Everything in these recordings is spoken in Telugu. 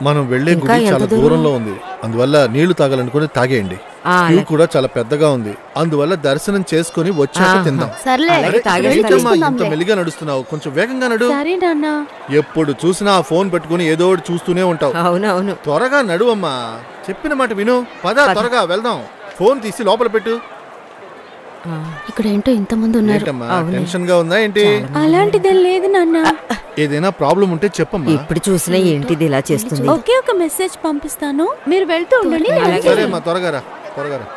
మనం వెళ్లే ఇంకా గుడి ఎంత చాలా దూరం? దూరంలో ఉంది అందువల్ల నీళ్లు తాగాలనుకుని తాగేయండి ఆ, క్యూ అలాగే. కూడా చాలా పెద్దగా ఉంది అందువల్ల దర్శనం చేసుకుని వచ్చాక ఆహా. తిందాం సర్లే అలాగే అరే, తాగేసి వెళ్ళి ఏంటమ్మా ఇంత తీసుకుందాంలే. మెల్లిగా నడుస్తున్నావు కొంచెం వేగంగా నడు సరే నాన్న ఎప్పుడు చూసినా ఆ ఫోన్ పెట్టుకుని ఏదో ఒకటి చూస్తూనే ఉంటావు అవునవును త్వరగా నడువమ్మా చెప్పిన మాట విను పద త్వరగా వెళ్దాం ఫోన్ తీసి లోపల పెట్టు ఆ, ఇక్కడ ఏంటో ఇంతమంది ఉన్నారు ఏంటమ్మా అవునే. టెన్షన్ గా ఉందా ఏంటి అలాంటిదేం లేదు నాన్న ఏదైనా ప్రాబ్లం ఉంటే చెప్పమ్మా ఇప్పుడు చూసినా ఏంటిది ఇలా చేస్తుంది ఒకే ఒక మెసేజ్ పంపిస్తాను మీరు వెళ్తూ ఉండండి నేను అలాగే. వస్తాను. సరే అమ్మా త్వరగా రా త్వరగా రా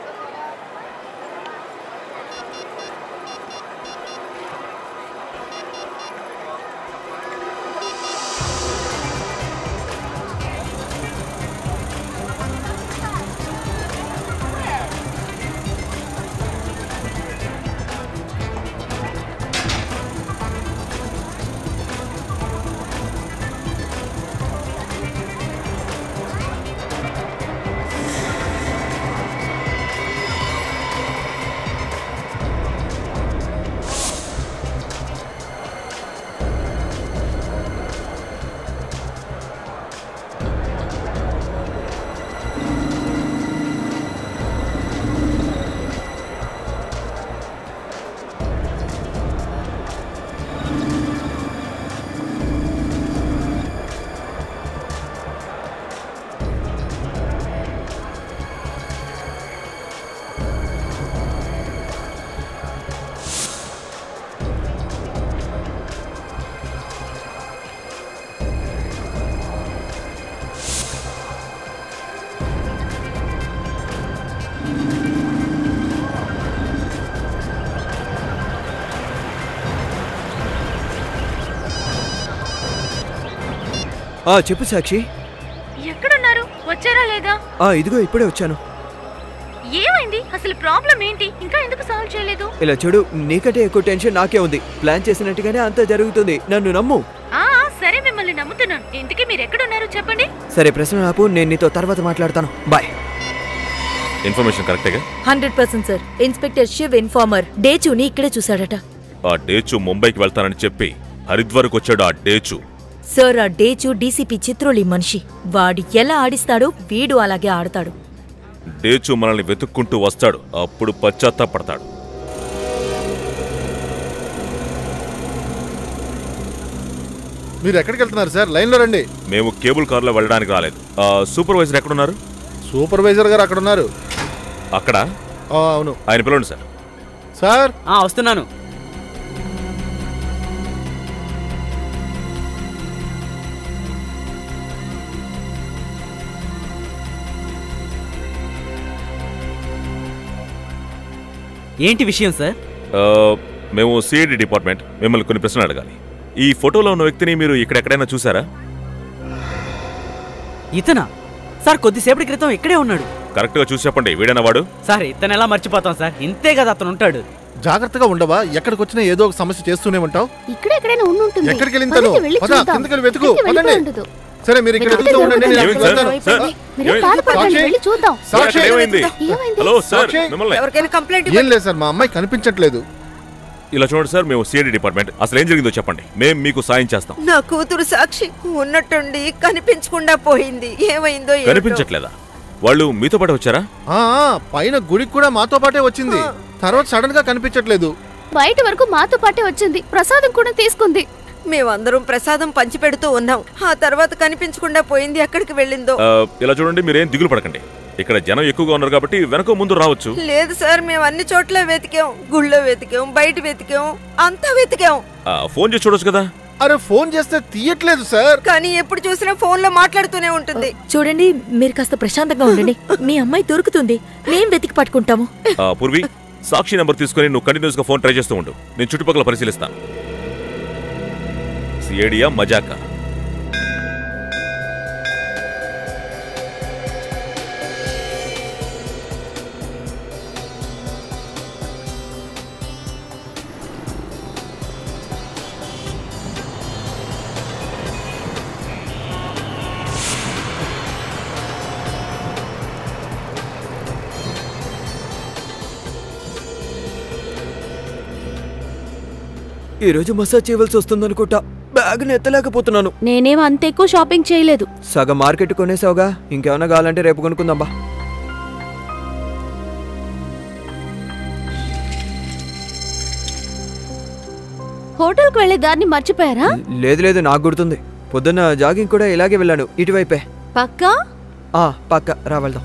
ఆ చెప్పు సాక్షి ఎక్కడున్నారు వచ్చారా లేదా ఆ ఇదిగో ఇప్పుడే వచ్చాను ఏమైంది అసలు ప్రాబ్లం ఏంటి ఇంకా ఎందుకు సాల్వ్ చేయలేదు ఇలా చూడు నీకంటే ఎక్కువ టెన్షన్ నాకే ఉంది ప్లాన్ చేసినట్టుగానే అంతా జరుగుతుంది నన్ను నమ్ము ఆ ఆ, సరే మిమ్మల్ని నమ్ముతున్నాను ఇంతకీ మీరు ఎక్కడున్నారు చెప్పండి సరే ప్రశ్న ఆపు నేను నీతో తర్వాత మాట్లాడతాను బాయ్ ఇన్ఫర్మేషన్ కరెక్టేగా hundred percent sir inspector Shiv informer డేచూని ఇక్కడే చూశాడట ఆ డేచు ముంబైకి వెళ్తానని చెప్పి హరిద్వార్కు వచ్చాడు ఆ డేచు సార్ ఆ డేచు డీసీపీ చిత్రోలి మనిషి వాడు ఎలా ఆడిస్తాడో వీడు అలాగే ఆడతాడు డేచు మనల్ని వెతుక్కుంటూ వస్తాడు అప్పుడు పశ్చాత్తాపడతాడు మీరు ఎక్కడికి వెళ్తున్నారు సార్ లైన్ లో రండి మేము కేబుల్ కారులో వెళ్ళడానికి రాలేదు ఆ సూపర్వైజర్ ఎక్కడున్నారు సూపర్వైజర్ గారు అక్కడ ఉన్నారు అక్కడ ఆ, అవును ఆయన పిలవండి సార్ సార్ ఆ వస్తున్నాను ఏంటి విషయం సార్ ఆ, మేము సిఐడి డిపార్ట్మెంట్ మిమ్మల్ని కొన్ని ప్రశ్నలు అడగాలి ఈ ఫోటోలో ఉన్న వ్యక్తిని మీరు ఇక్కడెక్కడైనా చూసారా ఇతనా సార్ కొద్దిసేపటి క్రితం ఇక్కడే ఉన్నాడు కరెక్ట్గా చూసి చెప్పండి వీడైన వాడు సార్ ఇతను ఎలా మర్చిపోతాం సార్ ఇంతే కదా అతను ఉంటాడు జాగ్రత్తగా ఉండవా ఎక్కడికి వచ్చినా ఏదో ఒక సమస్య చేస్తూనే ఉంటావు ఇక్కడ ఎక్కడైనా ఉండి ఉంటుంది ఎక్కడికి వెళ్ళింటాను పదండి, వెళ్ళి పద చూద్దాం. కిందకి వెళ్ళి వెతుకు ఎక్కడికి పదండి వెళ్ళిపోయి ఉండదు. సరే మీరు ఇక్కడ వెతుకుతూ ఉండండి నేను ఏమైంది అక్కడికి సార్? వెళ్తాను. సార్, మీరు ఏమైంది? బాధపడకండి సాక్షి? వెళ్ళి చూద్దాం సాక్షి ఇక్కడ ఏమైంది ఏమైంది హలో సార్ సాక్షి? మిమ్మల్ని ఎవరికైనా కంప్లైంట్ ఏం లేదు సార్ మా అమ్మాయి కనిపించట్లేదు ఇలా చూడండి సార్ మేము సిఐడి డిపార్ట్మెంట్ అసలు ఏం జరిగిందో చెప్పండి మేము మీకు సాయం చేస్తాం నా కూతురు సాక్షి ఉన్నట్టుండి కనిపించకుండా పోయింది ఏమైందో ఏంటో. కనిపించట్లేదా వాళ్ళు మీతో పాటు వచ్చారా ఆ ఆ, పైన గుడికి కూడా మాతో పాటే వచ్చింది తర్వాత సడన్ గా కనిపించట్లేదు బయట వరకు మాతో పాటే వచ్చింది ప్రసాదం కూడా తీసుకుంది మేమందరం ప్రసాదం పంచిపెడుతూ ఉన్నాం ఆ తర్వాత కనిపించకుండా పోయింది ఎక్కడికి వెళ్ళిందో ఆ, ఇలా చూడండి మీరేం దిగులు పడకండి ఇక్కడ జనం ఎక్కువగా ఉన్నారు కాబట్టి వెనక ముందు రావచ్చు లేదు సార్ మేము అన్ని చోట్ల వెతికాం గుళ్ళో వెతికాం బయట వెతికాం అంతా వెతికాం ఆ, ఫోన్ చేసి చూడొచ్చు కదా అరే ఫోన్ చేస్తే తీయట్లేదు సార్ కానీ ఎప్పుడు చూసినా ఫోన్ లో మాట్లాడుతూనే ఉంటుంది చూడండి మీరు కాస్త ప్రశాంతంగా ఉండండి మీ అమ్మాయి దొరుకుతుంది మేం వెతికి పట్టుకుంటాము ఆ, పూర్వి సాక్షి నెంబర్ తీసుకొని నువ్వు కంటిన్యూస్ గా ఫోన్ ట్రై చేస్తూ ఉండు నేను చుట్టుపక్కల పరిశీలిస్తాను సిఏడియా మజాకా ఈ రోజు మసాజ్ చేయవలసి వస్తుందనుకుంటా బా. బ్యాగ్ ఎత్తలేకపోతున్నాను నేనేం అంత ఎక్కువ షాపింగ్ చేయలేదు సగం మార్కెట్ కొనేసావుగా ఇంకేమైనా కావాలంటే రేపు కొనుక్కుందాంబా హోటల్కి వెళ్లే దారిని మర్చిపోయారా లేదు లేదు నాకు గుర్తుంది పొద్దున్న జాగింగ్ కూడా ఇలాగే వెళ్ళాను ఇటువైపే పక్కా ఆ పక్క రా వెళ్దాం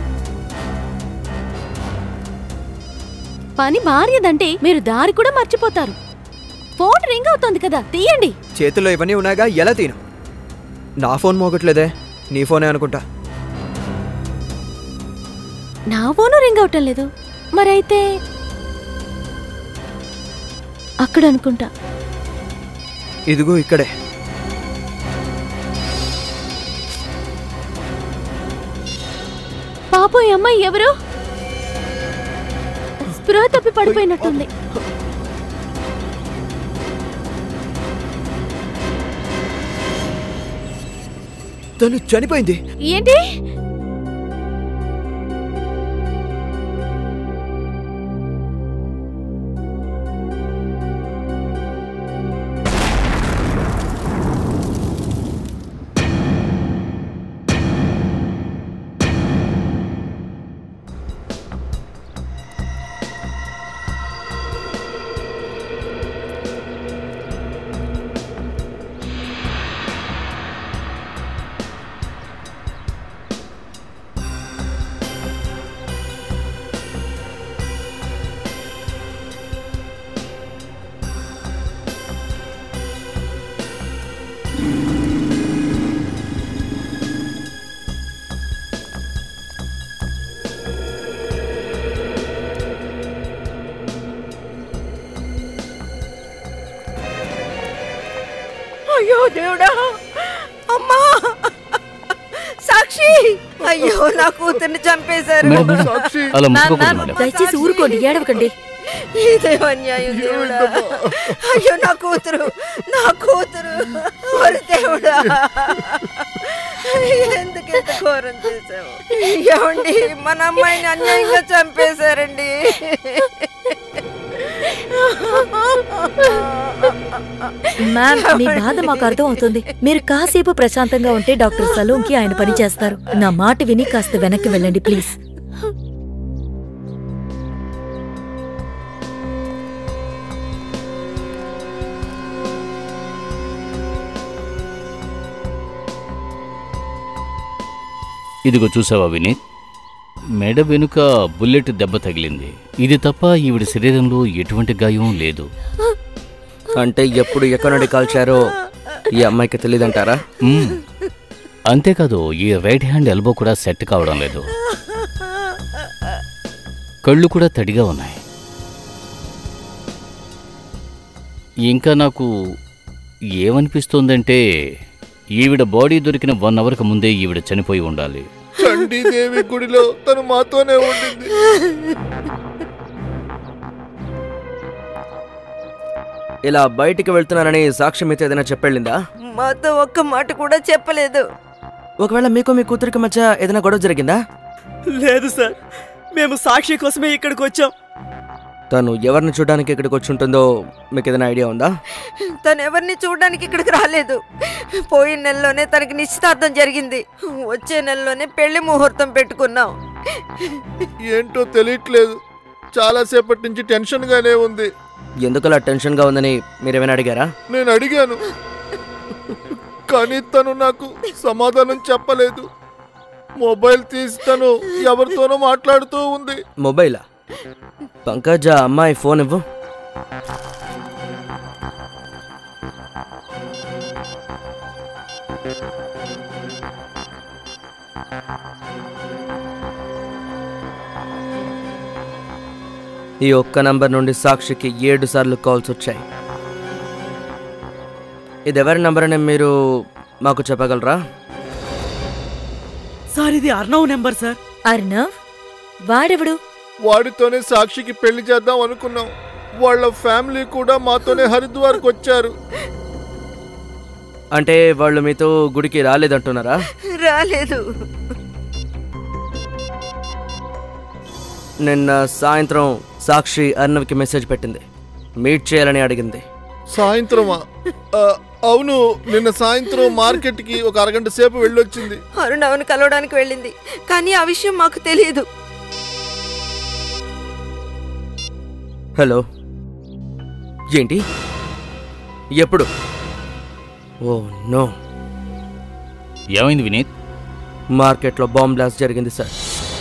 పని భార్యదంటే మీరు దారి కూడా మర్చిపోతారు ఫోన్ రింగ్ అవుతోంది కదా తీయండి చేతుల్లో ఇవన్నీ ఉన్నాగా ఎలా తీను నా ఫోన్ మోగట్లేదే నీ ఫోనే అనుకుంటా నా ఫోను రింగ్ అవటం లేదు మరైతే అక్కడ అనుకుంటా ఇదిగో ఇక్కడే పాపం ఈ అమ్మాయి ఎవరు స్పృహ తప్పి పడిపోయినట్టుంది తను చనిపోయింది ఏంటి అయ్యో దేవుడా అమ్మా సాక్షి అయ్యో నా కూతుర్ని చంపేశారు మేడం మేడం సాక్షి అలా మ్యామ్, ముట్టుకోకూడదు మ్యామ్, మేడం దయచేసి ఊరుకోండి ఏడవకండి ఇదే అన్యాయం దేవుడా అయ్యో నా కూతురు నా కూతురు ఒరి దేవుడా ఎందుకు ఇంత ఘోరం చేసావు ఏమండి మన అమ్మాయిని అన్యాయంగా చంపేశారండి మ్యామ్ మీ బాధ మాకు అర్థం అవుతుంది మీరు కాసేపు ప్రశాంతంగా ఉంటే డాక్టర్ సలూన్కి ఆయన పని చేస్తారు నా మాట విని కాస్త వెనక్కి వెళ్ళండి ప్లీజ్ ఇదిగో చూసావా వినీత్ మెడ వెనుక బుల్లెట్ దెబ్బ తగిలింది ఇది తప్ప ఈవిడ శరీరంలో ఎటువంటి గాయం లేదు అంటే ఎప్పుడు ఎక్కడ నుండి కాల్చారో ఈ అమ్మాయికి తెలియదంటారా మ్మ్. అంతేకాదు ఈ రైట్ హ్యాండ్ ఎల్బో కూడా సెట్ కావడం లేదు కళ్ళు కూడా తడిగా ఉన్నాయి ఇంకా నాకు ఏమనిపిస్తోందంటే ఈవిడ బాడీ దొరికిన వన్ అవర్కి ముందే ఈవిడ చనిపోయి ఉండాలి చండీదేవి గుడిలో తను మాతోనే ఉండింది ఇలా బయటికి వెళ్తున్నానని సాక్ష్యం అయితే ఏదైనా చెప్పెళ్ళిందా మాతో ఒక్క మాట కూడా చెప్పలేదు ఒకవేళ మీకు మీ కూతురికి మధ్య ఏదైనా గొడవ జరిగిందా లేదు సార్ మేము సాక్షి కోసమే ఇక్కడికి వచ్చాం తను ఎవరిని చూడడానికి ఇక్కడికి వచ్చి ఉంటుందో మీకు ఏదైనా ఐడియా ఉందా తను ఎవరిని చూడడానికి ఇక్కడికి రాలేదు పోయిన నెలలోనే తనకి నిశ్చితార్థం జరిగింది వచ్చే నెలలోనే పెళ్లి ముహూర్తం పెట్టుకున్నాం ఏంటో తెలియట్లేదు చాలాసేపటి నుంచి టెన్షన్గానే ఉంది ఎందుకు అలా టెన్షన్గా ఉందని మీరేమైనా అడిగారా నేను అడిగాను కానీ తను నాకు సమాధానం చెప్పలేదు మొబైల్ తీసి తను ఎవరితోనో మాట్లాడుతూ ఉంది మొబైలా పంకజ అమ్మాయి ఫోన్ ఇవ్వు ఈ ఒక్క నంబర్ నుండి సాక్షికి ఏడు సార్లు కాల్స్ వచ్చాయి ఇది ఎవరి నంబర్ అని మీరు మాకు చెప్పగలరా సార్ ఇది అర్ణవ్ నెంబర్ సార్ అర్ణవ్ వాడెవడు వాడితోనే సాక్షికి పెళ్లి చేద్దాం అనుకున్నాం వాళ్ళ ఫ్యామిలీ కూడా మాతోనే హరిద్వార్కి వచ్చారు అంటే వాళ్ళు మీతో గుడికి రాలేదంటున్నారా రాలేదు నిన్న సాయంత్రం సాక్షి అర్ణవ్కి మెసేజ్ పెట్టింది మీట్ చేయాలని అడిగింది సాయంత్రమా ఆ, అవును నిన్న సాయంత్రం మార్కెట్కి ఒక అరగంట సేపు వెళ్ళొచ్చింది అరుణవను కలవడానికి వెళ్ళింది కానీ ఆ విషయం మాకు తెలియదు హలో ఏంటి ఎప్పుడు ఓ నో ఏమైంది వినీత్ మార్కెట్లో బాంబ్ బ్లాస్ట్ జరిగింది సార్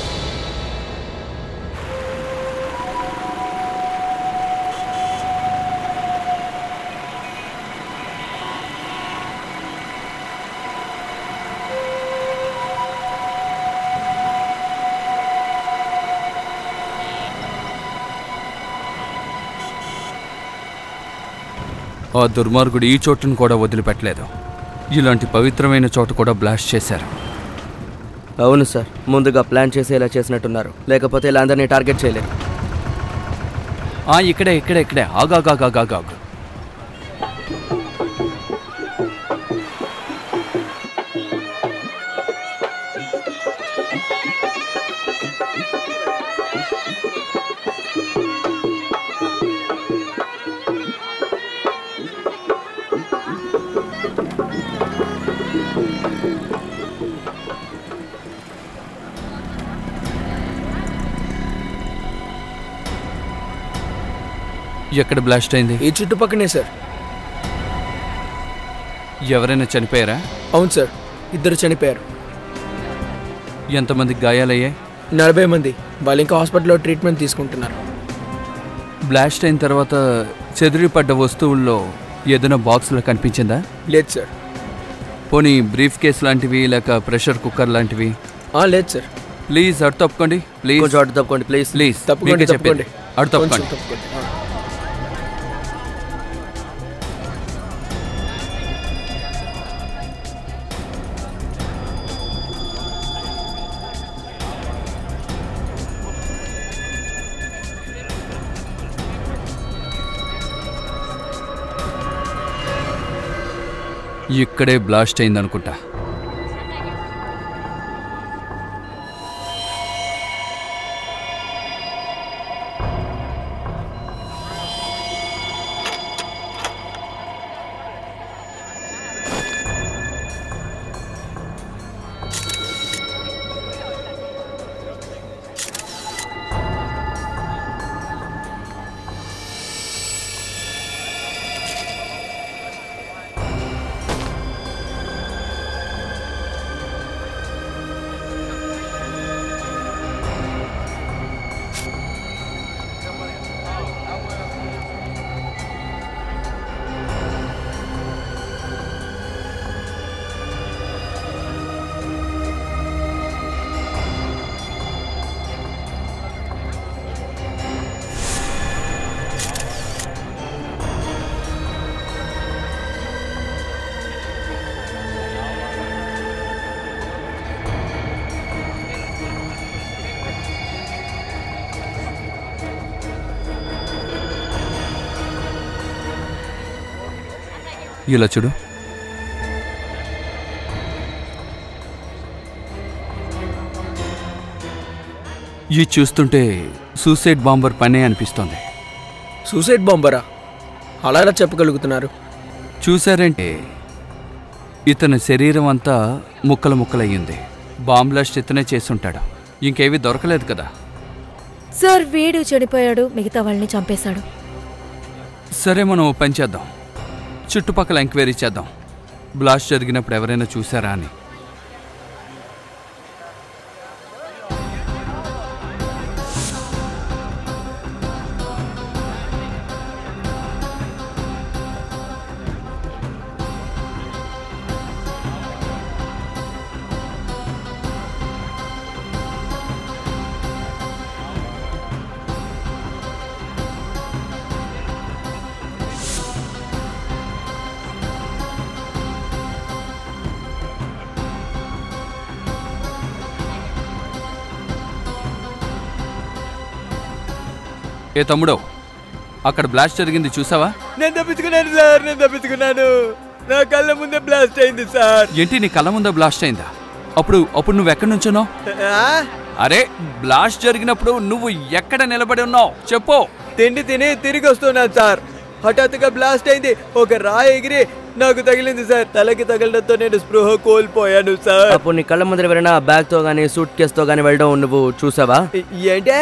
ఆ దుర్మార్గుడు ఈ చోటును కూడా వదిలిపెట్టలేదు ఇలాంటి పవిత్రమైన చోట కూడా బ్లాస్ట్ చేశారు అవును సార్ ముందుగా ప్లాన్ చేసి ఇలా చేసినట్టున్నారు లేకపోతే ఇలా అందరినీ టార్గెట్ చేయలేరు ఆ ఇక్కడే ఇక్కడే ఇక్కడే ఆగాగాగాగాగాగు ఎక్కడ బ్లాస్ట్ అయింది ఈ చుట్టుపక్కనే సార్ ఎవరైనా చనిపోయారా అవును సార్ ఇద్దరు చనిపోయారు ఎంతమందికి గాయాలయ్యాయి నలభై మంది వాళ్ళు ఇంకా హాస్పిటల్లో ట్రీట్మెంట్ తీసుకుంటున్నారు బ్లాస్ట్ అయిన తర్వాత చెదిరి పడ్డ వస్తువుల్లో ఏదైనా బాక్స్లో కనిపించిందా లేదు సార్ పోనీ బ్రీఫ్ కేస్ లాంటివి లేక ప్రెషర్ కుక్కర్ లాంటివి ఆ, లేదు సార్ ప్లీజ్ అటు తప్పుకోండి ప్లీజ్ కొంచెం అటు తప్పుకోండి ప్లీజ్ ప్లీజ్ తప్పుకోండి మీకే చెప్పేది. తప్పుకోండి అటు కొంచెం తప్పుకోండి తప్పుకోండి ఆ. ఇక్కడే బ్లాస్ట్ అయిందనుకుంటా ఇలా చూడు ఇది చూస్తుంటే సూసైడ్ బాంబర్ పనే అనిపిస్తోంది సూసైడ్ బాంబరా అలా ఎలా చెప్పగలుగుతున్నారు చూశారంటే ఇతని శరీరం అంతా ముక్కలు ముక్కలయ్యింది బాంబ్ బ్లాస్ట్ ఇతనే చేసుంటాడు ఇంకేవి దొరకలేదు కదా సార్ వీడు చనిపోయాడు మిగతా వాళ్ళని చంపేశాడు సరే మనం ఓ పని చేద్దాం చుట్టుపక్కల ఎంక్వైరీ చేద్దాం బ్లాస్ట్ జరిగినప్పుడు ఎవరైనా చూసారా అని ఏ తమ్ముడో అక్కడ బ్లాస్ట్ జరిగింది చూసావా నేను తప్పించుకున్నాను సార్ నేను తప్పించుకున్నాను నా కళ్ళ ముందే బ్లాస్ట్ అయింది సార్ ఏంటి నీ కళ్ళ ముందే బ్లాస్ట్ అయిందా అప్పుడు అప్పుడు నువ్వు ఎక్కడి నుంచున్నావు ఆ? అరే బ్లాస్ట్ జరిగినప్పుడు నువ్వు ఎక్కడ నిలబడి ఉన్నావు చెప్పు తిండి తిని తిరిగి వస్తున్నాను సార్ హఠాత్తుగా బ్లాస్ట్ అయింది ఒక రాయి ఎగిరి నాకు తగిలింది సార్ తలకి తగలడంతో నేను స్పృహ కోల్పోయాను సార్ అప్పుడు నీ కళ్ళ ముందర ఎవరైనా బ్యాగ్తో కానీ సూట్ కేసుతో కానీ వెళ్ళడం నువ్వు చూసావా ఏంటే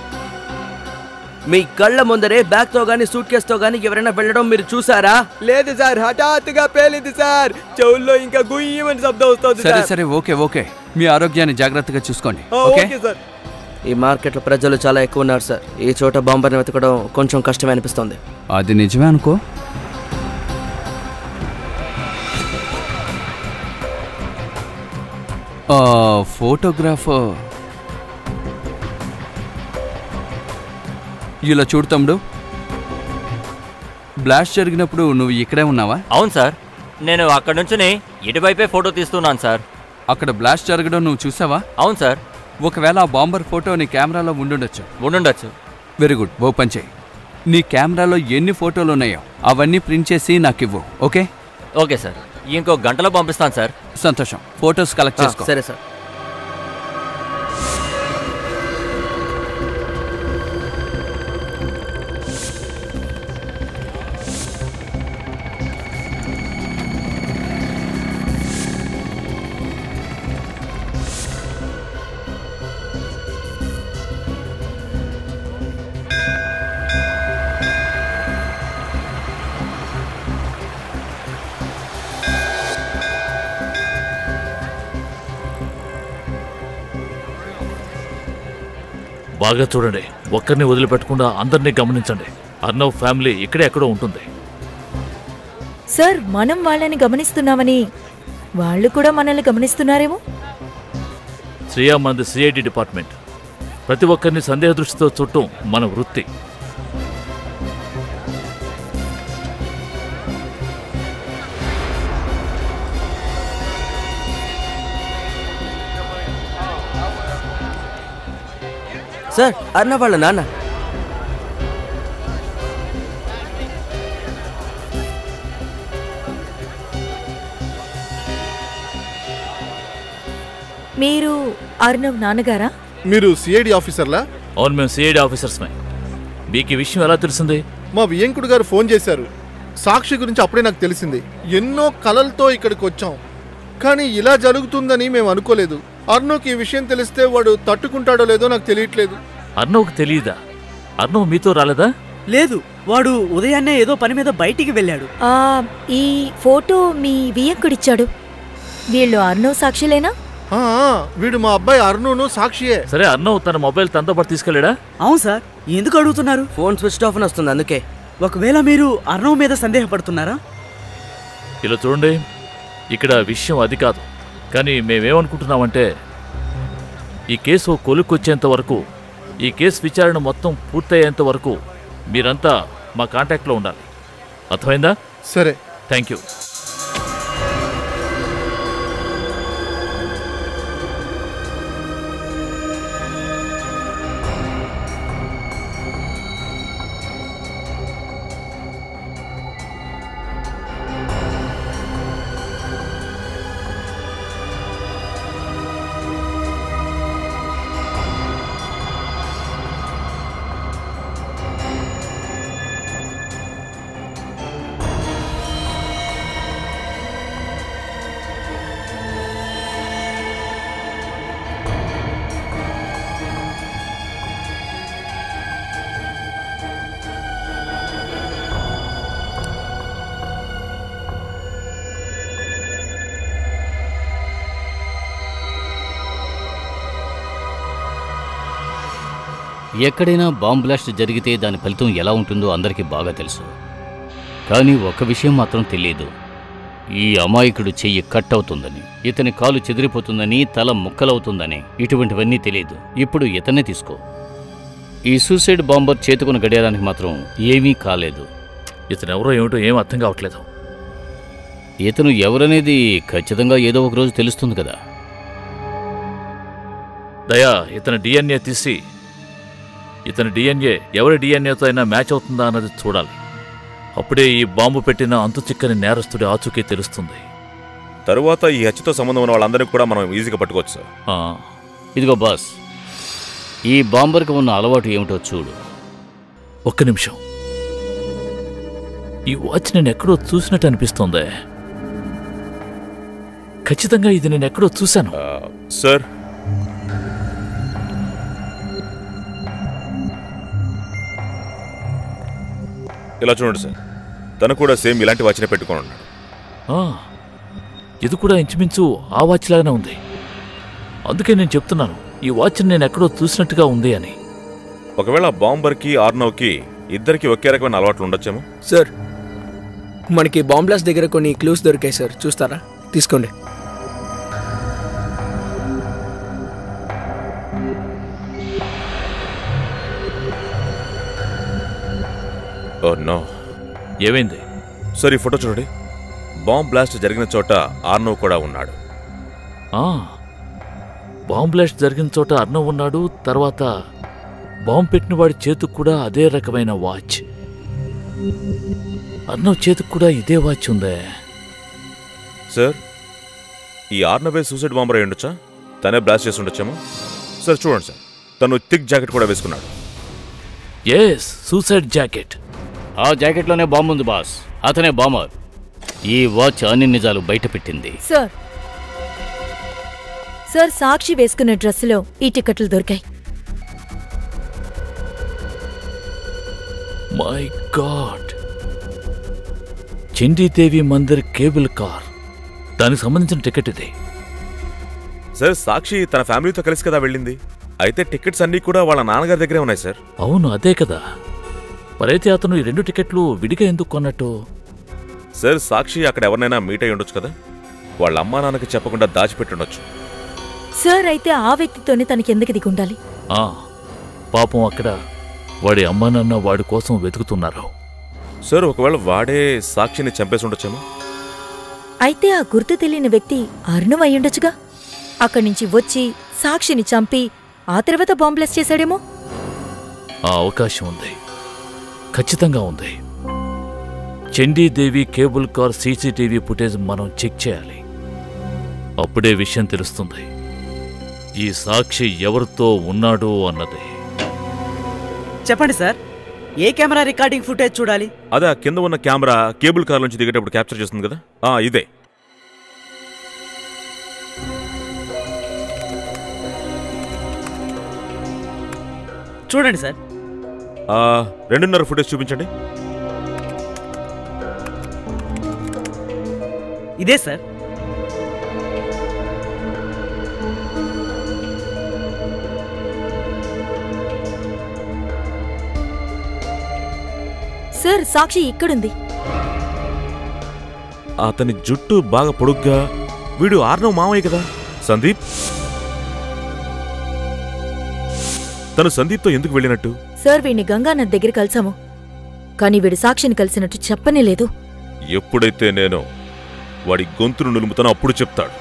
మీ కళ్ళ ముందరే బ్యాగ్తో కానీ సూట్ కేసుతో కానీ ఎవరైనా వెళ్ళడం మీరు చూసారా లేదు సార్ హఠాత్తుగా పేలింది సార్ చెవుల్లో ఇంకా గుయ్యమని శబ్దం వస్తుంది సరే సార్ సరే ఓకే ఓకే మీ ఆరోగ్యాన్ని జాగ్రత్తగా చూసుకోండి ఆ, ఓకే ఓకే సార్ ఈ మార్కెట్లో ప్రజలు చాలా ఎక్కువ ఉన్నారు సార్ ఈ చోట బాంబర్ని వెతకడం కొంచెం కష్టమే అనిపిస్తుంది అది నిజమే అనుకో ఆ, ఫోటోగ్రాఫర్ ఇలా చూడు తమ్ముడు బ్లాస్ట్ జరిగినప్పుడు నువ్వు ఇక్కడే ఉన్నావా అవును సార్ నేను అక్కడ నుంచుని ఇటువైపే ఫోటో తీస్తున్నాను సార్ అక్కడ బ్లాస్ట్ జరగడం నువ్వు చూసావా అవును సార్ ఒకవేళ ఆ బాంబర్ ఫోటో నీ కెమెరాలో ఉండుండొచ్చు ఉండుండొచ్చు వెరీ గుడ్ ఓపెన్ చేయి నీ కెమెరాలో ఎన్ని ఫోటోలు ఉన్నాయో అవన్నీ ప్రింట్ చేసి నాకు ఇవ్వు ఓకే ఓకే సార్ ఇంకో గంటలో పంపిస్తాను సార్ సంతోషం ఫోటోస్ కలెక్ట్ ఆ, చేసుకో సరే సార్ బాగా చూడండి ఒక్కరిని వదిలిపెట్టకుండా అందరినీ గమనించండి అర్నవ్ ఫ్యామిలీ ఇక్కడే ఎక్కడో ఉంటుంది సార్ మనం వాళ్ళని గమనిస్తున్నామని వాళ్ళు కూడా మనల్ని గమనిస్తున్నారేమో శ్రియా మంది సిఐడి డిపార్ట్మెంట్ ప్రతి ఒక్కరిని సందేహ దృష్టితో చుట్టం మన వృత్తి సార్ అన్న వాళ్ళ నాన్న మీరు అర్ణవ్ నాన్నగారా మీరు సిఐడి ఆఫీసర్లా అవును మేము సిఐడి ఆఫీసర్స్మే మీకు ఈ విషయం ఎలా తెలిసింది మా వియంకుడు గారు ఫోన్ చేశారు సాక్షి గురించి అప్పుడే నాకు తెలిసింది ఎన్నో కలలతో ఇక్కడికి వచ్చాం కానీ ఇలా జరుగుతుందని మేము అనుకోలేదు అర్ణవ్కి ఈ విషయం తెలిస్తే వాడు తట్టుకుంటాడో లేదో నాకు తెలియట్లేదు అర్ణవ్కి తెలియదా అర్ణవ్ మీతో రాలేదా లేదు వాడు ఉదయాన్నే ఏదో పని మీద బయటికి వెళ్ళాడు ఆ, ఈ ఫోటో మీ వియంకుడిచ్చాడు వీళ్ళు అర్ణవ్ సాక్షులేనా ఆ, ఆ, వీడు మా అబ్బాయి అర్ణును సాక్షియే సరే అర్ణవ్ తన మొబైల్ తనతో పాటు తీసుకెళ్ళాడా అవును సార్ ఎందుకు అడుగుతున్నారు ఫోన్ స్విచ్ ఆఫ్ అని వస్తుంది అందుకే ఒకవేళ మీరు అర్ణవ్ మీద సందేహపడుతున్నారా ఇలా చూడండి ఇక్కడ విషయం అది కాదు కానీ మేమేమనుకుంటున్నామంటే ఈ కేసు కొలుక్కొచ్చేంత వరకు ఈ కేసు విచారణ మొత్తం పూర్తయ్యేంత వరకు మీరంతా మా కాంటాక్ట్లో ఉండాలి అర్థమైందా సరే థ్యాంక్ యూ ఎక్కడైనా బాంబ్ బ్లాస్ట్ జరిగితే దాని ఫలితం ఎలా ఉంటుందో అందరికీ బాగా తెలుసు కానీ ఒక విషయం మాత్రం తెలియదు ఈ అమాయకుడు చెయ్యి కట్ అవుతుందని ఇతని కాలు చెదిరిపోతుందని తల ముక్కలవుతుందని ఇటువంటివన్నీ తెలియదు ఇప్పుడు ఇతనే తీసుకో ఈ సూసైడ్ బాంబర్ చేతుకున్న గడియారానికి మాత్రం ఏమీ కాలేదు ఇతను ఎవరో ఏమిటో ఏం అర్థం కావట్లేదు ఇతను ఎవరనేది ఖచ్చితంగా ఏదో ఒక రోజు తెలుస్తుంది కదా దయా ఇతని డిఎన్ఏ తీసి ఇతని డిఎన్ఏ ఎవరి డిఎన్ఏతో అయినా మ్యాచ్ అవుతుందా అన్నది చూడాలి అప్పుడే ఈ బాంబు పెట్టిన అంతు చిక్కని నేరస్తుడి ఆచూకీ తెలుస్తుంది తరువాత ఈ హత్యతో సంబంధం ఉన్న వాళ్ళందరినీ కూడా మనం ఈజీగా పట్టుకోవచ్చు సార్ ఆ, ఇదిగో బాస్ ఈ బాంబర్కి ఉన్న అలవాటు ఏమిటో చూడు ఒక్క నిమిషం ఈ వాచ్ నేను ఎక్కడో చూసినట్టు అనిపిస్తోంది ఖచ్చితంగా ఇది నేను ఎక్కడో చూశాను సార్ ఇలా చూడండి సార్ తను కూడా సేమ్ ఇలాంటి వాచ్నే పెట్టుకొని ఉన్నాడు ఆ, ఇది కూడా ఇంచుమించు ఆ వాచ్ లాగానే ఉంది అందుకే నేను చెప్తున్నాను ఈ వాచ్ నేను ఎక్కడో చూసినట్టుగా ఉంది అని ఒకవేళ బాంబర్కి ఆర్నవ్కి ఇద్దరికి ఒకే రకమైన అలవాట్లు ఉండొచ్చేమో సార్ మనకి బాంబ్లాస్ దగ్గర కొన్ని క్లూస్ దొరికాయి సార్ చూస్తారా తీసుకోండి ఓ నో ఏమైంది సార్ ఈ ఫోటో చూడండి బాంబ్ బ్లాస్ట్ జరిగిన చోట ఆర్నవ్ కూడా ఉన్నాడు ఆ, బాంబ్ బ్లాస్ట్ జరిగిన చోట అర్ణవ్ ఉన్నాడు తర్వాత బాంబు పెట్టిన వాడి చేతికి కూడా అదే రకమైన వాచ్ అర్ణవ్ చేతికి కూడా ఇదే వాచ్ ఉందే సార్ ఈ ఆర్నవే సూసైడ్ బాంబర్ అయి ఉండొచ్చా తనే బ్లాస్ట్ చేసి ఉండొచ్చేమో సార్ చూడండి సార్ తను థిక్ జాకెట్ కూడా వేసుకున్నాడు ఎస్ సూసైడ్ జాకెట్ ఆ జాకెట్లోనే బాంబు ఉంది బాస్ అతనే బాంబర్ ఈ వాచ్ అన్ని నిజాలు బయటపెట్టింది సార్ సార్ సాక్షి వేసుకున్న డ్రెస్సులో ఈ టికెట్లు దొరికాయి my god Chandidevi Mandir cable car దానికి సంబంధించిన టికెట్ ఇది సార్ సాక్షి తన ఫ్యామిలీతో కలిసి కదా వెళ్ళింది అయితే టికెట్స్ అన్నీ కూడా వాళ్ళ నాన్నగారి దగ్గరే ఉన్నాయి సార్ అవును అదే కదా మరైతే అతను ఈ రెండు టికెట్లు విడిగా ఎందుకు కొన్నట్టు సార్ సాక్షి అక్కడ ఎవరినైనా మీట్ అయి ఉండొచ్చు కదా వాళ్ళ అమ్మా నాన్నకి చెప్పకుండా దాచిపెట్టి ఉండొచ్చు సార్ అయితే ఆ వ్యక్తితోనే తనకి ఎందుకు దిగి ఉండాలి ఆ, పాపం అక్కడ వాడి అమ్మా నాన్న వాడి కోసం వెతుకుతున్నారు సార్ ఒకవేళ వాడే సాక్షిని చంపేసి ఉండొచ్చేమో అయితే ఆ గుర్తు తెలియని వ్యక్తి అరుణం అయ్యుండొచ్చుగా అక్కడి నుంచి వచ్చి సాక్షిని చంపి ఆ తర్వాత బాంబ్లెస్ చేశాడేమో ఆ అవకాశం ఉంది ఖచ్చితంగా ఉంది Chandidevi cable car CCTV footage మనం చెక్ చేయాలి అప్పుడే విషయం తెలుస్తుంది ఈ సాక్షి ఎవరితో ఉన్నాడు అన్నది చెప్పండి సార్ ఏ కెమెరా రికార్డింగ్ ఫుటేజ్ చూడాలి అదే ఆ కింద ఉన్న కెమెరా కేబుల్ కార్ నుంచి దిగేటప్పుడు క్యాప్చర్ చేస్తుంది కదా ఆ ఇదే చూడండి సార్ ఆ, రెండున్నర ఫుటేజ్ చూపించండి ఇదే సార్ సార్ సాక్షి ఇక్కడుంది అతని జుట్టు బాగా పొడుగ్గా వీడు ఆర్నవ్ మావయ్య కదా సందీప్ తను సందీప్తో ఎందుకు వెళ్ళినట్టు సార్ వీడిని గంగానద్ దగ్గర కలిసాము కానీ వీడు సాక్షిని కలిసినట్టు చెప్పనే లేదు ఎప్పుడైతే నేను వాడి గొంతును నులుముతానో అప్పుడు చెప్తాడు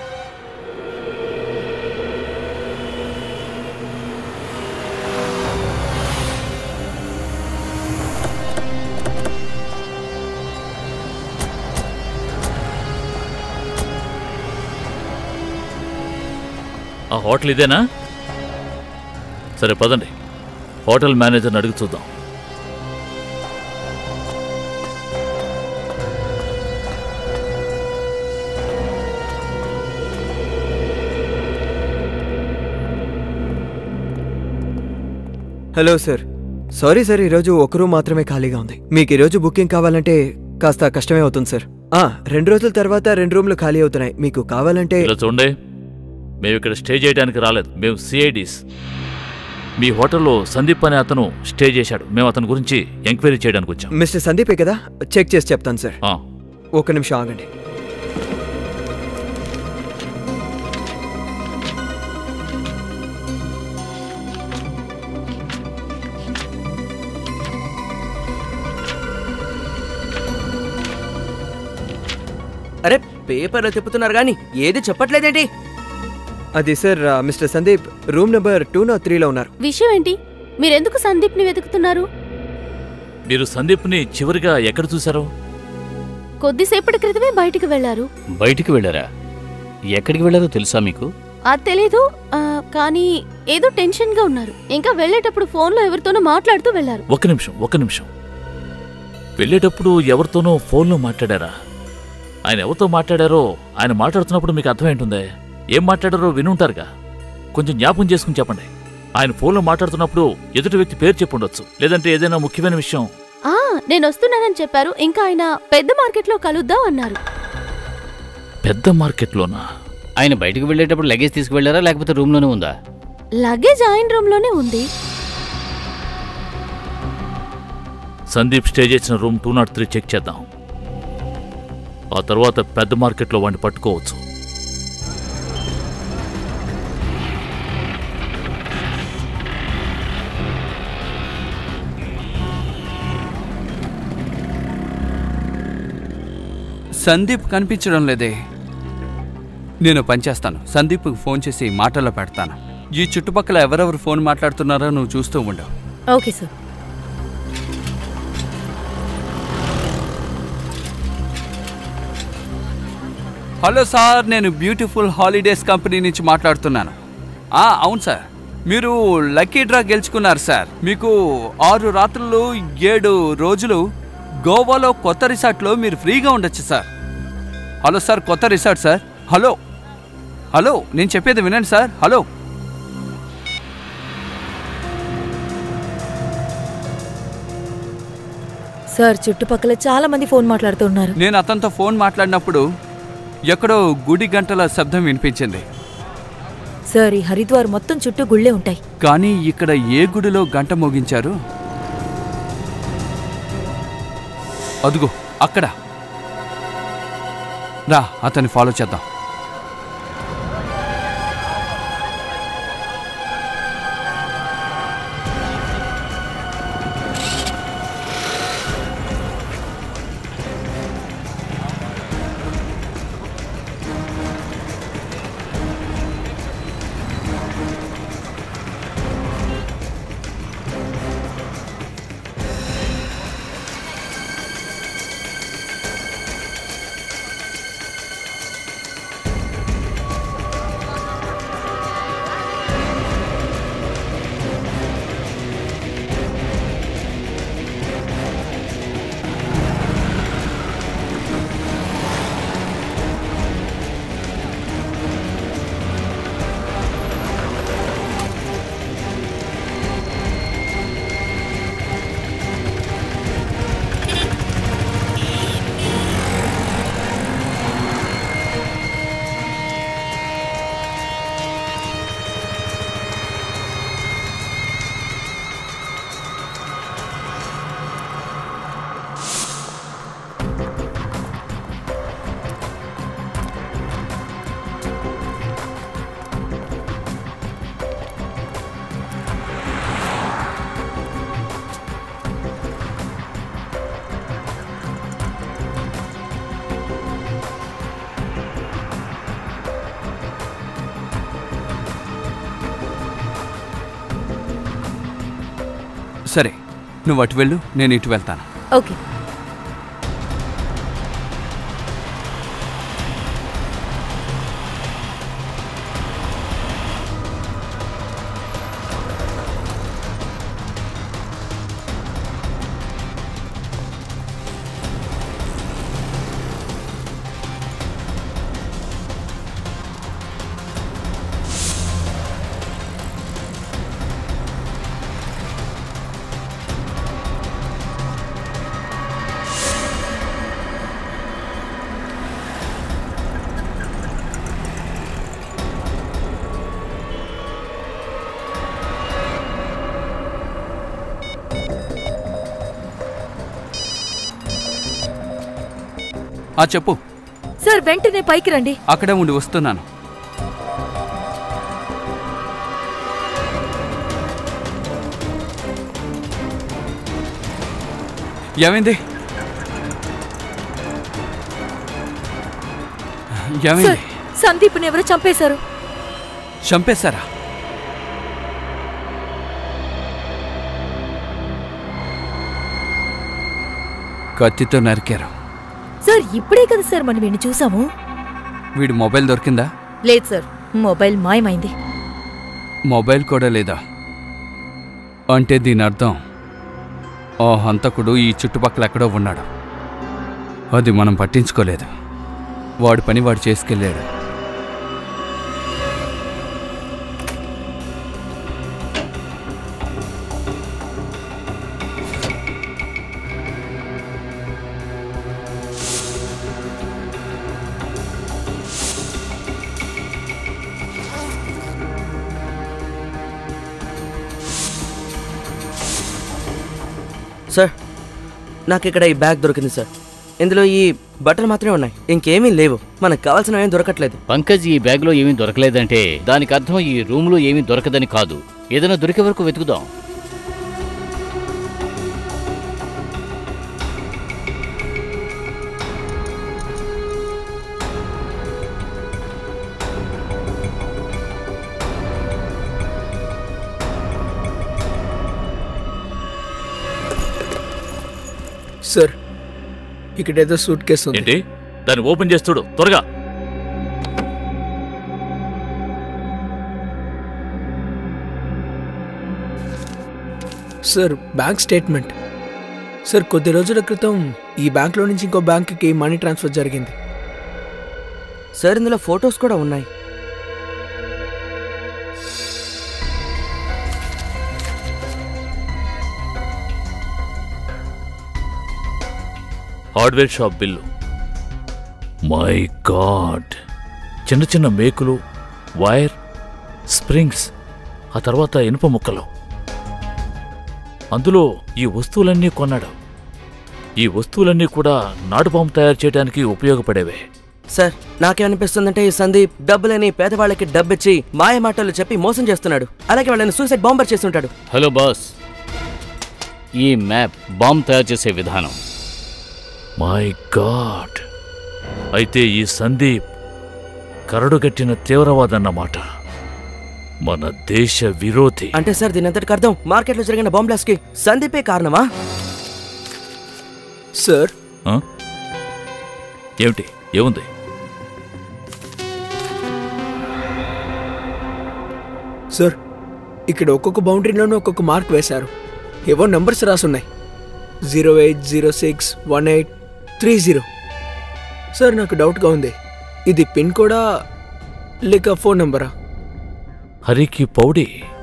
ఆ హోటల్ ఇదేనా సరే పదండి హోటల్ మేనేజర్ని అడిగి చూద్దాం హలో సార్ సారీ సార్ ఈరోజు ఒక రూమ్ మాత్రమే ఖాళీగా ఉంది మీకు ఈరోజు బుకింగ్ కావాలంటే కాస్త కష్టమే అవుతుంది సార్ ఆ రెండు రోజుల తర్వాత రెండు రూమ్లు ఖాళీ అవుతున్నాయి మీకు కావాలంటే ఇలా చూడండి మేము ఇక్కడ స్టే చేయడానికి రాలేదు మేము సిఐడీస్ మీ హోటల్లో సందీప్ అనే అతను స్టే చేశాడు మేము అతని గురించి ఎంక్వైరీ చేయడానికి వచ్చాం మిస్టర్ సందీపే కదా చెక్ చేసి చెప్తాను సార్ ఆ. ఒక నిమిషం ఆగండి అరే పేపర్లో తిప్పుతున్నారు కానీ ఏది చెప్పట్లేదేంటి అది సార్ ఆ, mister Sandeep room number two not త్రీలో ఉన్నారు విషయం ఏంటి మీరెందుకు సందీప్ని వెతుకుతున్నారు మీరు సందీప్ని చివరిగా ఎక్కడ చూశారు కొద్దిసేపటి క్రితమే బయటికి వెళ్లారు బయటికి వెళ్ళారా ఎక్కడికి వెళ్ళారో తెలుసా మీకు అది తెలీదు ఆ, కానీ ఏదో టెన్షన్ గా ఉన్నారు ఇంకా వెళ్ళేటప్పుడు ఫోన్లో ఎవరితోనో మాట్లాడుతూ వెళ్లారు ఒక నిమిషం ఒక నిమిషం వెళ్ళేటప్పుడు ఎవరితోనో ఫోన్లో మాట్లాడారా ఆయన ఎవరితో మాట్లాడారో ఆయన మాట్లాడుతున్నప్పుడు మీకు అర్థమైంటుందే ఏం మాట్లాడారో వినుంటారుగా కొంచెం జ్ఞాపకం చేసుకుని చెప్పండి ఆయన ఫోన్లో మాట్లాడుతున్నప్పుడు ఎదుటి వ్యక్తి పేరు చెప్పుండొచ్చు లేదంటే ఏదైనా ముఖ్యమైన విషయం ఆ నేను వస్తున్నానని చెప్పారు ఇంకా ఆయన పెద్ద మార్కెట్లో కలుద్దాం అన్నారు పెద్ద మార్కెట్లోనా ఆయన బయటకు వెళ్ళేటప్పుడు లగేజ్ తీసుకువెళ్ళారా లేకపోతే రూమ్లోనే ఉందా లగేజ్ ఆయన రూమ్ లోనే ఉంది సందీప్ స్టే చేసిన room two not three check చేద్దాం ఆ తర్వాత పెద్ద మార్కెట్లో వాడిని పట్టుకోవచ్చు సందీప్ కనిపించడం లేదే నేను పనిచేస్తాను సందీప్కి ఫోన్ చేసి మాటల్లో పెడతాను ఈ చుట్టుపక్కల ఎవరెవరు ఫోన్ మాట్లాడుతున్నారో నువ్వు చూస్తూ ఉండవు ఓకే సార్ హలో సార్ నేను బ్యూటిఫుల్ హాలిడేస్ కంపెనీ నుంచి మాట్లాడుతున్నాను ఆ, అవును సార్ మీరు లక్కీ డ్రా గెలుచుకున్నారు సార్ మీకు ఆరు రాత్రులు ఏడు రోజులు గోవాలో కొత్త రిసార్ట్లో మీరు ఫ్రీగా ఉండొచ్చు సార్ హలో సార్ కొత్త రిసార్ట్ సార్ హలో హలో నేను చెప్పేది వినండి సార్ హలో సార్ చుట్టుపక్కల చాలా మంది ఫోన్ మాట్లాడుతున్నారు నేను అతనితో ఫోన్ మాట్లాడినప్పుడు ఎక్కడో గుడి గంటల శబ్దం వినిపించింది సార్ ఈ హరిద్వార్ మొత్తం చుట్టూ గుళ్ళే ఉంటాయి కానీ ఇక్కడ ఏ గుడిలో గంట మోగించారు అదుగో అక్కడ రా అతన్ని ఫాలో చేద్దాం సరే నువ్వు అటు వెళ్ళు నేను ఇటు వెళ్తాను ఓకే ఆ చెప్పు సార్ వెంటనే పైకి రండి అక్కడే ఉండి వస్తున్నాను ఏమైంది ఏమైంది సార్ సందీప్ని ఎవరో చంపేశారు చంపేశారా కత్తితో నరికారు సార్ ఇప్పుడే కదా సార్ మనం వీడిని చూసాము వీడి మొబైల్ దొరికిందా లేదు సార్ మొబైల్ మాయమైంది మొబైల్ కూడా లేదా అంటే దీని అర్థం ఆ హంతకుడు ఈ చుట్టుపక్కల ఎక్కడో ఉన్నాడు అది మనం పట్టించుకోలేదు వాడి పని వాడు చేసుకెళ్ళాడు సార్ నాకు ఇక్కడ ఈ బ్యాగ్ దొరికింది సార్ ఇందులో ఈ బట్టలు మాత్రమే ఉన్నాయి ఇంకేమీ లేవు మనకు కావాల్సిన ఏం దొరకట్లేదు పంకజ్ ఈ బ్యాగ్లో ఏమీ దొరకలేదంటే దానికి అర్థం ఈ రూమ్లో ఏమీ దొరకదని కాదు ఏదైనా దొరికే వరకు వెతుకుదాం సార్ ఇక్కడ ఏదో సూట్ కేసు ఉంది ఏంటి దాన్ని ఓపెన్ చేసి చూడు త్వరగా సార్ బ్యాంక్ స్టేట్మెంట్ సార్ కొద్ది రోజుల క్రితం ఈ బ్యాంక్లో నుంచి ఇంకో బ్యాంక్కి మనీ ట్రాన్స్ఫర్ జరిగింది సార్ ఇందులో ఫొటోస్ కూడా ఉన్నాయి hardware shop bill my god చిన్న చిన్న మేకులు వైర్ స్ప్రింగ్స్ ఆ తర్వాత ఇనుప ముక్కలు అందులో ఈ వస్తువులన్నీ కొన్నాడు ఈ వస్తువులన్నీ కూడా నాటుపాము తయారు చేయడానికి ఉపయోగపడేవే సార్ నాకేమనిపిస్తుందంటే ఈ సందీప్ డబ్బులని పేదవాళ్ళకి డబ్బిచ్చి మాయ మాటలు చెప్పి మోసం చేస్తున్నాడు అలాగే వాళ్ళని సూసైడ్ బాంబర్ చేస్తుంటాడు హలో బాస్ ఈ మ్యాప్ బాంబ్ తయారు చేసే విధానం మై గాడ్ అయితే ఈ సందీప్ కరడుగట్టిన తీవ్రవాదన్నమాట మన దేశ విరోధి అంటే సార్ దీని అంతటికి అర్థం మార్కెట్లో జరిగిన బాంబ్ బ్లాస్ట్ కి సందీపే కారణమా సార్ ఆ? ఏమిటి ఏముంది సార్ ఇక్కడ ఒక్కొక్క బౌండరీలోనూ ఒక్కొక్క మార్క్ వేశారు ఏవో నంబర్స్ రాసున్నాయి zero eight zero six one eight three zero sir నాకు డౌట్గా ఉంది ఇది పిన్ కోడా లేక ఫోన్ నంబరా హరికి పౌడి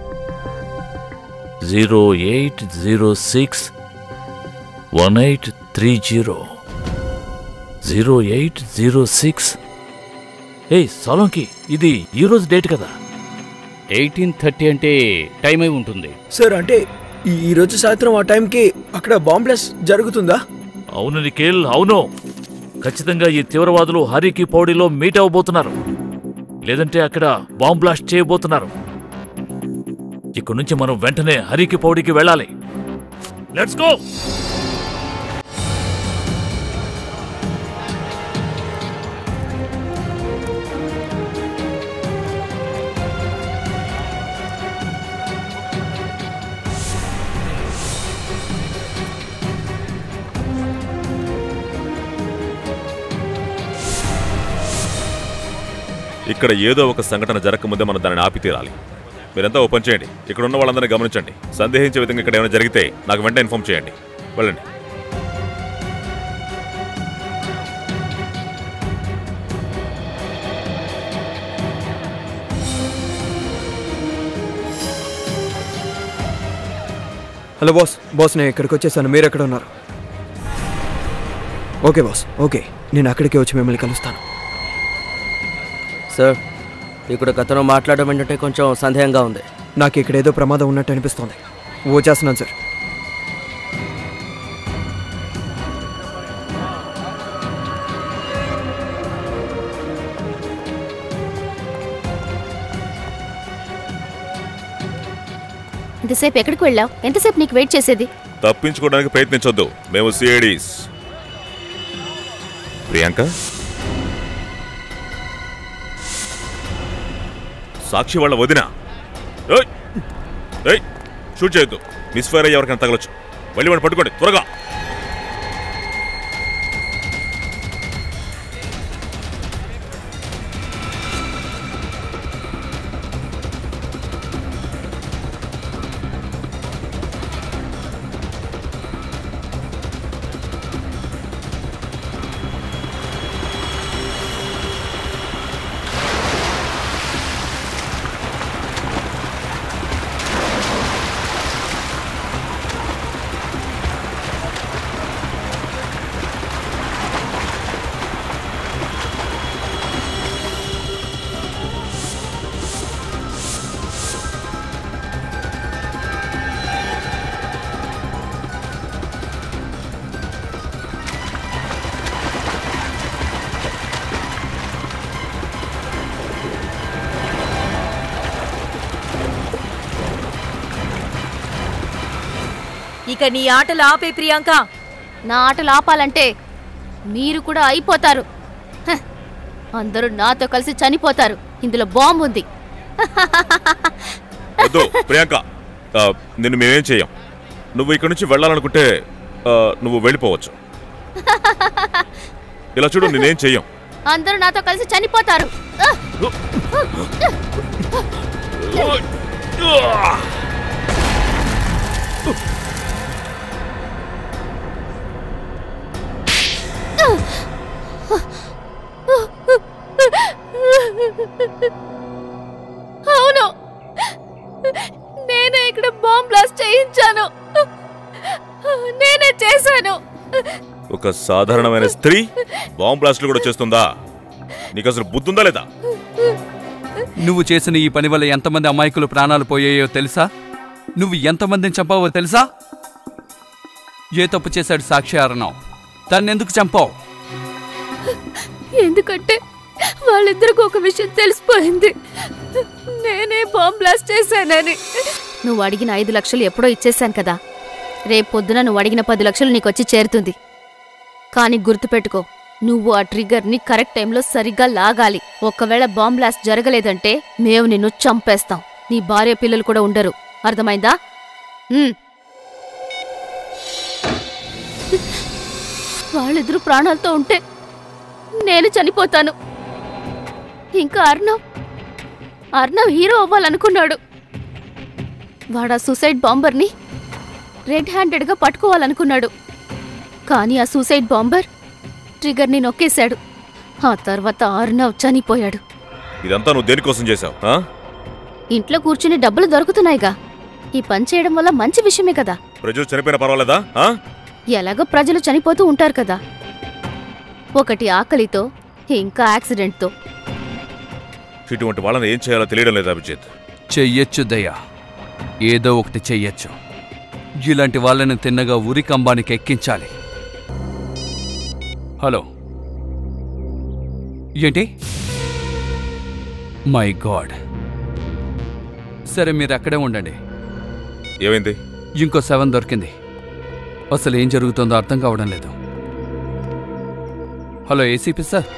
zero eight zero six one eight three zero zero eight zero six ఏయ్ సోలంకి ఇది ఈరోజు డేట్ కదా ఎయిటీన్ థర్టీ అంటే టైం అయి ఉంటుంది సార్ అంటే ఈ- ఈ రోజు సాయంత్రం ఆ టైంకి అక్కడ బాంబ్ బ్లాస్ట్ జరుగుతుందా అవును నిఖిల్ అవును ఖచ్చితంగా ఈ తీవ్రవాదులు హరికి పౌడిలో మీట్ అవ్వబోతున్నారు లేదంటే అక్కడ బాంబ్ బ్లాస్ట్ చేయబోతున్నారు ఇక్కడి నుంచి మనం వెంటనే హరికి పౌడికి వెళ్ళాలి లెట్స్ గో ఇక్కడ ఏదో ఒక సంఘటన జరగకముందే మనం దానిని ఆపి తీరాలి మీరంతా ఓపెన్ చేయండి ఇక్కడ ఉన్న వాళ్ళందరినీ గమనించండి సందేహించే విధంగా ఇక్కడ ఏమైనా జరిగితే నాకు వెంటనే ఇన్ఫార్మ్ చేయండి వెళ్ళండి హలో బాస్ బాస్ నేను ఇక్కడికి వచ్చేసాను మీరు ఎక్కడ ఉన్నారు ఓకే బాస్ ఓకే నేను అక్కడికే వచ్చి మిమ్మల్ని కలుస్తాను సార్ ఇక్కడ కథను మాట్లాడడం ఏంటంటే కొంచెం సందేహంగా ఉంది నాకు ఇక్కడ ఏదో ప్రమాదం ఉన్నట్టు అనిపిస్తోంది వచ్చేస్తున్నాను సార్ ఇంతసేపు ఎక్కడికి వెళ్ళావు ఎంతసేపు నీకు వెయిట్ చేసేది తప్పించుకోవడానికి ప్రయత్నించొద్దు మేము సిఐడీస్ ప్రియాంక సాక్షి వాళ్ళ వదిన ఏయ్! ఏయ్! షూట్ చేయొద్దు మిస్ ఫైర్ అయ్యి ఎవరికైనా తగలొచ్చు వెళ్ళి వాడిని పట్టుకోండి త్వరగా ఇక నీ ఆటలు ఆపే ప్రియాంక నా ఆటలు ఆపాలంటే మీరు కూడా అయిపోతారు హ, అందరూ నాతో కలిసి చనిపోతారు ఇందులో బాంబు ఉంది వద్దు ప్రియాంక ఆ, నిన్ను మేమేం చెయ్యం నువ్వు ఇక్కడి నుంచి వెళ్ళాలనుకుంటే ఆ, నువ్వు వెళ్ళిపోవచ్చు ఇలా చూడు నేనేం చెయ్యం అందరూ నాతో కలిసి చనిపోతారు ఆ! అవును నేనే ఇక్కడ బాంబ్ బ్లాస్ట్ చేయించాను నేనే చేశాను ఒక సాధారణమైన స్త్రీ బాంబ్ బ్లాస్ట్లు కూడా చేస్తుందా నీకు అసలు బుద్ధుందా లేదా నువ్వు చేసిన ఈ పని వల్ల ఎంతమంది అమాయకులు ప్రాణాలు పోయాయో తెలుసా నువ్వు ఎంతమందిని చంపావో తెలుసా ఏ తప్పు చేశాడు సాక్షి అరణం తను ఎందుకు చంపావు ఎందుకంటే వాళ్ళిద్దరికి ఒక విషయం తెలిసిపోయింది నేనే బాంబ్ బ్లాస్ట్ చేశానని నువ్వు అడిగిన ఐదు లక్షలు ఎప్పుడో ఇచ్చేశాను కదా రేపు పొద్దున నువ్వు అడిగిన పది లక్షలు నీకు వచ్చి చేరుతుంది కానీ గుర్తుపెట్టుకో నువ్వు ఆ ట్రిగ్గర్ని కరెక్ట్ టైంలో సరిగ్గా లాగాలి ఒకవేళ బాంబ్ బ్లాస్ట్ జరగలేదంటే మేము నిన్ను చంపేస్తాం నీ భార్య పిల్లలు కూడా ఉండరు అర్థమైందా ఉమ్. వాళ్ళిద్దరూ ప్రాణాలతో ఉంటే నేను చనిపోతాను ఇంకా అర్ణవ్ అర్ణవ్ హీరో అవ్వాలనుకున్నాడు వాడా సూసైడ్ బాంబర్ని రెడ్ హ్యాండెడ్గా పట్టుకోవాలనుకున్నాడు కానీ ఆ సూసైడ్ బాంబర్ ట్రిగర్ని నొక్కేశాడు ఆ తర్వాత అర్ణవ్ చనిపోయాడు ఇదంతా నువ్వు దేనికోసం చేశావు ఆ? ఇంట్లో కూర్చుని డబ్బులు దొరుకుతున్నాయిగా ఈ పని చేయడం వల్ల మంచి విషయమే కదా ప్రజలు చనిపోయినా పర్వాలేదా ఆ? ఎలాగో ప్రజలు చనిపోతూ ఉంటారు కదా ఒకటి ఆకలితో ఇంకా యాక్సిడెంట్తో ఇటువంటి వాళ్ళని ఏం చేయాలో తెలియడం లేదు అభిజిత్ చెయ్యొచ్చు దయ్యా ఏదో ఒకటి చెయ్యొచ్చు ఇలాంటి వాళ్ళని తిన్నగా ఉరి కంబానికి ఎక్కించాలి హలో ఏంటి మై గాడ్ సరే మీరు అక్కడే ఉండండి ఏమైంది ఇంకో సెవెన్ దొరికింది అసలు ఏం జరుగుతుందో అర్థం కావడం లేదు హలో ఏసీపీ సార్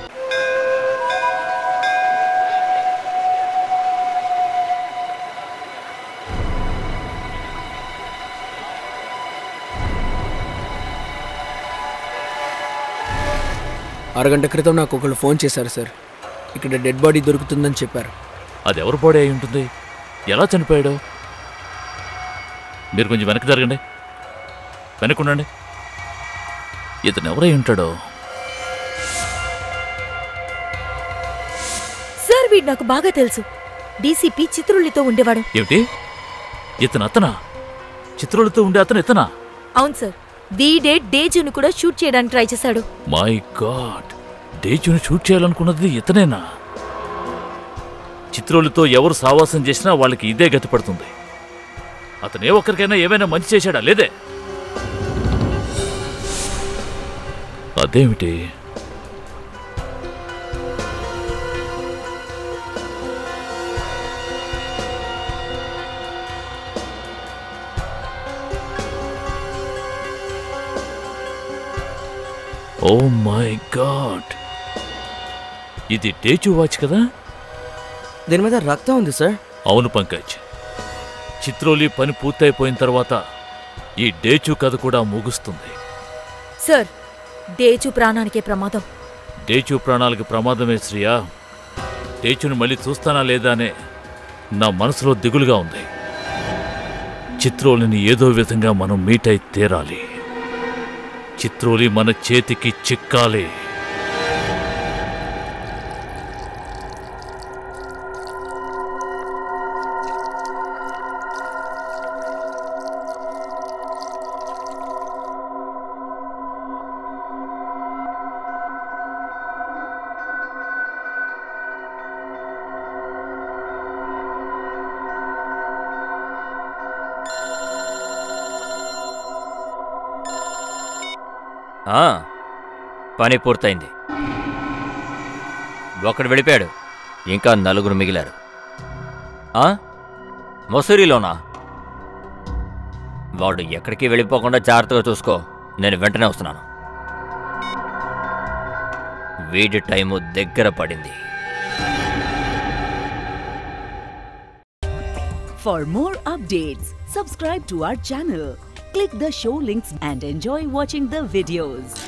అరగంట క్రితం నాకు ఒకళ్ళు ఫోన్ చేశారు సార్ ఇక్కడ డెడ్ బాడీ దొరుకుతుందని చెప్పారు అది ఎవరి బాడీ అయి ఉంటుంది ఎలా చనిపోయాడు మీరు కొంచెం వెనక్కి జరగండి వెనక్కి ఉండండి ఇతను ఎవరై ఉంటాడో సార్ వీడు నాకు బాగా తెలుసు డీసీపీ చిత్రులతో ఉండేవాడు ఏమిటి ఇతను అతనా చిత్రులతో ఉండే అతను ఇతనా అవును సార్ వీడే డేజును కూడా షూట్ చేయడానికి ట్రై చేశాడు మై గాడ్ డేజును షూట్ చేయాలనుకున్నది ఇతనేనా చిత్రులతో ఎవరు సావాసం చేసినా వాళ్ళకి ఇదే గతి పడుతుంది అతనే ఒక్కరికైనా ఏమైనా మంచి చేశాడా లేదే అదేమిటి ఓ మై గాడ్ ఇది డేచు వాచ్ కదా దీని మీద రక్తం ఉంది సార్ అవును పంకజ్ చిత్రోలి పని పూర్తయిపోయిన తర్వాత ఈ డేచు కథ కూడా ముగుస్తుంది సార్ డేజు ప్రాణానికే ప్రమాదం డేచు ప్రాణాలకు ప్రమాదమే శ్రియా డేచును మళ్ళీ చూస్తానా లేదా అనే నా మనసులో దిగులుగా ఉంది చిత్రోలిని ఏదో విధంగా మనం మీట్ అయి తీరాలి చిత్రోలి మన చేతికి చిక్కాలి ఆ, పని పూర్తయింది ఒకడు వెళ్ళిపోయాడు ఇంకా నలుగురు మిగిలారు ఆ? మసూరిలోనా వాడు ఎక్కడికి వెళ్ళిపోకుండా జాగ్రత్తగా చూసుకో నేను వెంటనే వస్తున్నాను వీడి టైము దగ్గర పడింది For more updates, subscribe to our channel, click the show links and enjoy watching the videos.